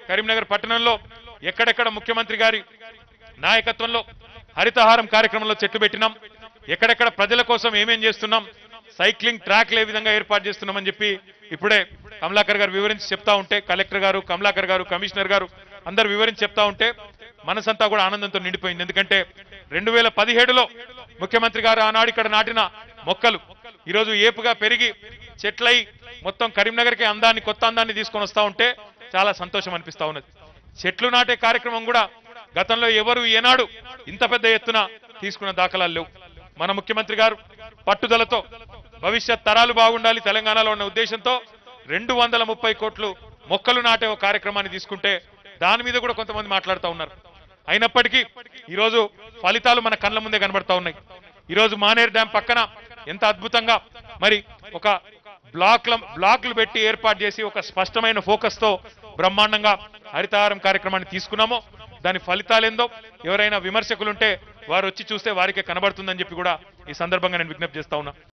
కరీంనగర్ పట్టణంలో ఎక్కడెక్కడ ముఖ్యమంత్రి గారి నాయకత్వంలో హరితహారం కార్యక్రమంలో చెట్లు పెట్టినాం ఎక్కడెక్కడ ప్రజల కోసం ఏమేం చేస్తున్నాం సైక్లింగ్ ట్రాక్లు ఏ విధంగా ఏర్పాటు చేస్తున్నామని చెప్పి ఇప్పుడే కమలాకర్ గారు వివరించి చెప్తా ఉంటే కలెక్టర్ గారు కమలాకర్ గారు కమిషనర్ గారు అందరు వివరించి చెప్తా ఉంటే మనసంతా కూడా ఆనందంతో నిండిపోయింది ఎందుకంటే రెండు వేల పదిహేడులో ముఖ్యమంత్రి గారు ఆనాడు ఇక్కడ నాటిన మొక్కలు ఈరోజు ఏపుగా పెరిగి చెట్లై మొత్తం కరీంనగర్కి అందాన్ని కొత్త అందాన్ని తీసుకొని వస్తా ఉంటే చాలా సంతోషం అనిపిస్తా ఉన్నది చెట్లు నాటే కార్యక్రమం కూడా గతంలో ఎవరు ఏనాడు ఇంత పెద్ద ఎత్తున తీసుకున్న దాఖలాలు లేవు మన ముఖ్యమంత్రి గారు పట్టుదలతో భవిష్యత్ తరాలు బాగుండాలి తెలంగాణలో ఉన్న ఉద్దేశంతో రెండు వందల ముప్పై కోట్లు మొక్కలు నాటే ఒక కార్యక్రమాన్ని తీసుకుంటే దాని మీద కూడా కొంతమంది మాట్లాడుతూ ఉన్నారు అయినప్పటికీ ఈరోజు ఫలితాలు మన కళ్ళ ముందే కనబడతా ఉన్నాయి ఈరోజు మానేరు డ్యాం పక్కన ఎంత అద్భుతంగా మరి ఒక బ్లాక్ల బ్లాక్లు పెట్టి ఏర్పాటు చేసి ఒక స్పష్టమైన ఫోకస్ తో బ్రహ్మాండంగా హరితహారం కార్యక్రమాన్ని తీసుకున్నామో దాని ఫలితాలేందో ఎవరైనా విమర్శకులుంటే వారు వచ్చి చూస్తే వారికే కనబడుతుందని చెప్పి కూడా ఈ సందర్భంగా నేను విజ్ఞప్తి చేస్తా ఉన్నా